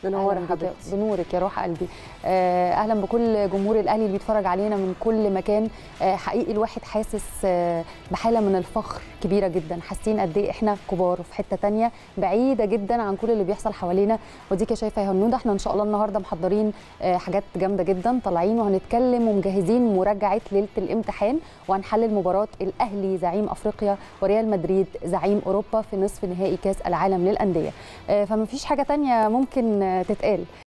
منوره أهلاً بيك يا- حضرتك بنورك يا روح قلبي آه، اهلا بكل جمهور الاهلي اللي بيتفرج علينا من كل مكان آه، حقيقي الواحد حاسس آه، بحاله من الفخر كبيره جدا حاسين قد ايه احنا كبار وفي حته تانية بعيده جدا عن كل اللي بيحصل حوالينا وديك شايفه يا هنوده احنا ان شاء الله النهارده محضرين آه، حاجات جامده جدا طالعين وهنتكلم ومجهزين مراجعه ليله الامتحان وهنحلل مباراه الاهلي زعيم افريقيا وريال مدريد زعيم اوروبا في نصف نهائي كاس العالم للانديه آه، فما فيش حاجه تانية ممكن آه، تتقال